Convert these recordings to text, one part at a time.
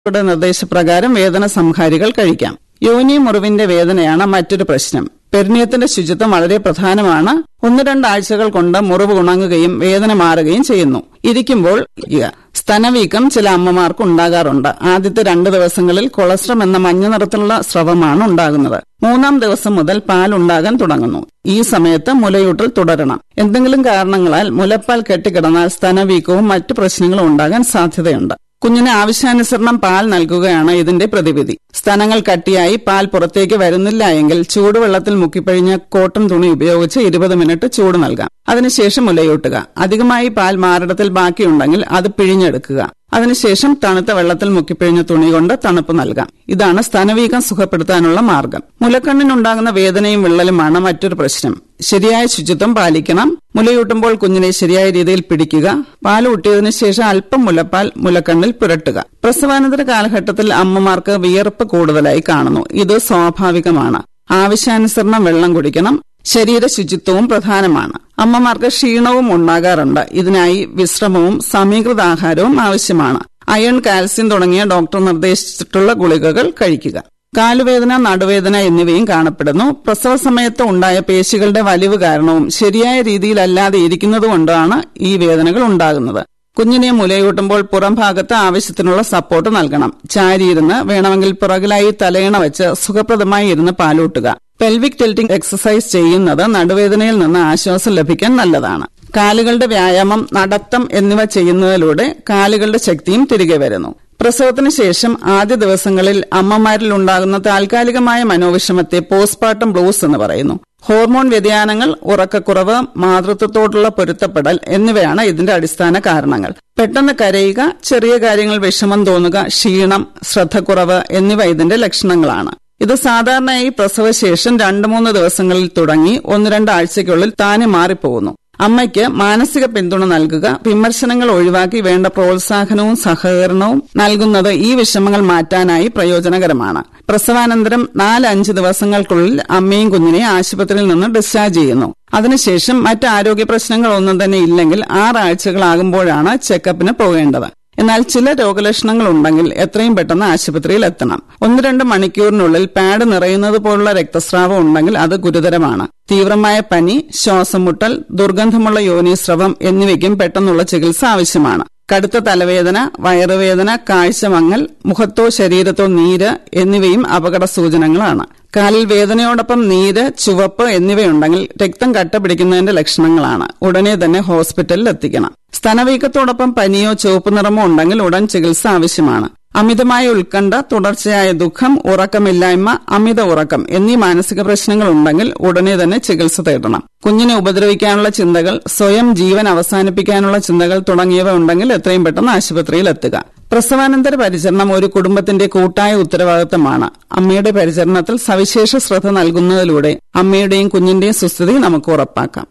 ഡോക്ടറുടെ നിർദ്ദേശപ്രകാരം വേദന സംഹാരികൾ കഴിക്കാം യോനി മുറിവിന്റെ വേദനയാണ് മറ്റൊരു പ്രശ്നം പെരിനിയത്തിന്റെ ശുചിത്വം വളരെ പ്രധാനമാണ് ഒന്ന് രണ്ടാഴ്ചകൾ കൊണ്ട് മുറിവ് ഉണങ്ങുകയും വേദന മാറുകയും ചെയ്യുന്നു ഇരിക്കുമ്പോൾ ഇരിക്കുക. സ്തനവീക്കം ചില അമ്മമാർക്ക് ഉണ്ടാകാറുണ്ട് ആദ്യത്തെ രണ്ട് ദിവസങ്ങളിൽ കൊളസ്ട്രം എന്ന മഞ്ഞ നിറത്തിലുള്ള സ്രവമാണ് ഉണ്ടാകുന്നത് മൂന്നാം ദിവസം മുതൽ പാൽ ഉണ്ടാകാൻ തുടങ്ങുന്നു ഈ സമയത്ത് മുലയൂട്ടൽ തുടരണം എന്തെങ്കിലും കാരണങ്ങളാൽ മുലപ്പാൽ കെട്ടിക്കിടന്നാൽ സ്തനവീക്കവും മറ്റു പ്രശ്നങ്ങളും ഉണ്ടാകാൻ സാധ്യതയുണ്ട് കുഞ്ഞിന് ആവശ്യാനുസരണം പാൽ നൽകുകയാണ് ഇതിന്റെ പ്രതിവിധി സ്തനങ്ങൾ കട്ടിയായി പാൽ പുറത്തേക്ക് വരുന്നില്ല എങ്കിൽ ചൂടുവെള്ളത്തിൽ മുക്കിപ്പിഴിഞ്ഞ കോട്ടൺ തുണി ഉപയോഗിച്ച് ഇരുപത് മിനിറ്റ് ചൂട് നൽകാം അതിനുശേഷം മുലയൂട്ടുക അധികമായി പാൽ മാറിടത്തിൽ ബാക്കിയുണ്ടെങ്കിൽ അത് പിഴിഞ്ഞെടുക്കുക അതിനുശേഷം തണുത്ത വെള്ളത്തിൽ മുക്കിപ്പിഴിഞ്ഞ തുണി കൊണ്ട് തണുപ്പ് നൽകാം ഇതാണ് സ്തനവീകം സുഖപ്പെടുത്താനുള്ള മാർഗം മുലക്കണ്ണിനുണ്ടാകുന്ന വേദനയും വിള്ളലുമാണ് മറ്റൊരു പ്രശ്നം ശരിയായ ശുചിത്വം പാലിക്കണം മുലയൂട്ടുമ്പോൾ കുഞ്ഞിനെ ശരിയായ രീതിയിൽ പിടിക്കുക പാൽ ഊട്ടിയതിനു ശേഷം അല്പം മുലപ്പാൽ മുലക്കണ്ണിൽ പുരട്ടുക പ്രസവാനന്തര കാലഘട്ടത്തിൽ അമ്മമാർക്ക് വിയർപ്പ് കൂടുതലായി കാണുന്നു ഇത് സ്വാഭാവികമാണ് ആവശ്യാനുസരണം വെള്ളം കുടിക്കണം ശരീര ശുചിത്വവും പ്രധാനമാണ് അമ്മമാർക്ക് ക്ഷീണവും ഉണ്ടാകാറുണ്ട് ഇതിനായി വിശ്രമവും സമീകൃത ആഹാരവും ആവശ്യമാണ് അയൺ കാൽസ്യം തുടങ്ങിയ ഡോക്ടർ നിർദ്ദേശിച്ചിട്ടുള്ള ഗുളികകൾ കഴിക്കുക കാലുവേദന നടുവേദന എന്നിവയും കാണപ്പെടുന്നു പ്രസവ സമയത്ത് ഉണ്ടായ പേശികളുടെ വലിവ് കാരണവും ശരിയായ രീതിയിലല്ലാതെ ഇരിക്കുന്നതുകൊണ്ടാണ് ഈ വേദനകൾ ഉണ്ടാകുന്നത് കുഞ്ഞിനെ മുലയൂട്ടുമ്പോൾ പുറം ഭാഗത്ത് ആവശ്യത്തിനുള്ള സപ്പോർട്ട് നൽകണം ചാരിയിരുന്ന് വേണമെങ്കിൽ പുറകിലായി തലയിണ വെച്ച് സുഖപ്രദമായി ഇരുന്ന് പാലൂട്ടുക പെൽവിക് ടിൽറ്റിംഗ് എക്സസൈസ് ചെയ്യുന്നത് നടുവേദനയിൽ നിന്ന് ആശ്വാസം ലഭിക്കാൻ നല്ലതാണ് കാലുകളുടെ വ്യായാമം നടത്തം എന്നിവ ചെയ്യുന്നതിലൂടെ കാലുകളുടെ ശക്തിയും തിരികെ വരുന്നു പ്രസവത്തിന് ശേഷം ആദ്യ ദിവസങ്ങളിൽ അമ്മമാരിൽ ഉണ്ടാകുന്ന താൽക്കാലികമായ മനോവിഷമത്തെ പോസ്റ്റ്മോർട്ടം ബ്ലൂസ് എന്ന് പറയുന്നു ഹോർമോൺ വ്യതിയാനങ്ങൾ ഉറക്കക്കുറവ് മാതൃത്വത്തോടുള്ള പൊരുത്തപ്പെടൽ എന്നിവയാണ് ഇതിന്റെ അടിസ്ഥാന കാരണങ്ങൾ പെട്ടെന്ന് കരയുക ചെറിയ കാര്യങ്ങൾ വിഷമം തോന്നുക ക്ഷീണം ശ്രദ്ധക്കുറവ് എന്നിവ ഇതിന്റെ ലക്ഷണങ്ങളാണ് ഇത് സാധാരണയായി പ്രസവശേഷം രണ്ടു മൂന്ന് ദിവസങ്ങളിൽ തുടങ്ങി ഒന്ന് രണ്ടാഴ്ചയ്ക്കുള്ളിൽ താനെ മാറിപ്പോകുന്നു അമ്മയ്ക്ക് മാനസിക പിന്തുണ നൽകുക വിമർശനങ്ങൾ ഒഴിവാക്കി വേണ്ട പ്രോത്സാഹനവും സഹകരണവും നൽകുന്നത് ഈ വിഷമങ്ങൾ മാറ്റാനായി പ്രയോജനകരമാണ് പ്രസവാനന്തരം നാല് അഞ്ച് ദിവസങ്ങൾക്കുള്ളിൽ അമ്മയും കുഞ്ഞിനെ ആശുപത്രിയിൽ നിന്ന് ഡിസ്ചാർജ് ചെയ്യുന്നു അതിനുശേഷം മറ്റ് ആരോഗ്യ പ്രശ്നങ്ങളൊന്നും തന്നെ ഇല്ലെങ്കിൽ ആറാഴ്ചകളാകുമ്പോഴാണ് ചെക്കപ്പിന് പോകേണ്ടത് എന്നാൽ ചില രോഗലക്ഷണങ്ങൾ ഉണ്ടെങ്കിൽ എത്രയും പെട്ടെന്ന് ആശുപത്രിയിൽ എത്തണം ഒന്ന് രണ്ട് മണിക്കൂറിനുള്ളിൽ പാഡ് നിറയുന്നത് പോലുള്ള രക്തസ്രാവം ഉണ്ടെങ്കിൽ അത് ഗുരുതരമാണ് തീവ്രമായ പനി ശ്വാസം മുട്ടൽ ദുർഗന്ധമുള്ള യോനീസ്രവം എന്നിവയ്ക്കും പെട്ടെന്നുള്ള ചികിത്സ ആവശ്യമാണ് കടുത്ത തലവേദന വയറുവേദന കാഴ്ചമങ്ങൽ മുഖത്തോ ശരീരത്തോ നീര് എന്നിവയും അപകട സൂചനകളാണ് കാലിൽ വേദനയോടൊപ്പം നീര് ചുവപ്പ് എന്നിവയുണ്ടെങ്കിൽ രക്തം കട്ട പിടിക്കുന്നതിന്റെ ലക്ഷണങ്ങളാണ് ഉടനെ തന്നെ ഹോസ്പിറ്റലിൽ എത്തിക്കണം സ്തനവീക്കത്തോടൊപ്പം പനിയോ ചുവപ്പ് നിറമോ ഉണ്ടെങ്കിൽ ഉടൻ ചികിത്സ ആവശ്യമാണ് അമിതമായ ഉത്കണ്ഠ തുടർച്ചയായ ദുഃഖം ഉറക്കമില്ലായ്മ അമിത ഉറക്കം എന്നീ മാനസിക പ്രശ്നങ്ങൾ ഉണ്ടെങ്കിൽ ഉടനെ തന്നെ ചികിത്സ തേടണം കുഞ്ഞിനെ ഉപദ്രവിക്കാനുള്ള ചിന്തകൾ സ്വയം ജീവൻ അവസാനിപ്പിക്കാനുള്ള ചിന്തകൾ തുടങ്ങിയവ ഉണ്ടെങ്കിൽ എത്രയും പെട്ടെന്ന് ആശുപത്രിയിൽ എത്തുക പ്രസവാനന്തര പരിചരണം ഒരു കുടുംബത്തിന്റെ കൂട്ടായ ഉത്തരവാദിത്തമാണ് അമ്മയുടെ പരിചരണത്തിൽ സവിശേഷ ശ്രദ്ധ നൽകുന്നതിലൂടെ അമ്മയുടെയും കുഞ്ഞിന്റെയും സുസ്ഥിതി നമുക്ക് ഉറപ്പാക്കാം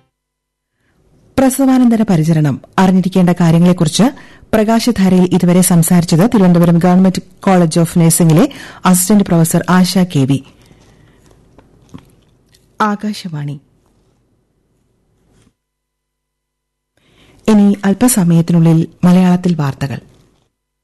പ്രസവാനന്തര പരിചരണം അറിഞ്ഞിരിക്കേണ്ട കാര്യങ്ങളെക്കുറിച്ച് പ്രകാശധാരയിൽ ഇതുവരെ സംസാരിച്ചത് തിരുവനന്തപുരം ഗവൺമെന്റ് കോളേജ് ഓഫ് നഴ്സിംഗിലെ assistant professor Asha K V Akashvani ഇനി അല്പസമയത്തിനുള്ളിൽ മലയാളത്തിൽ വാർത്തകൾ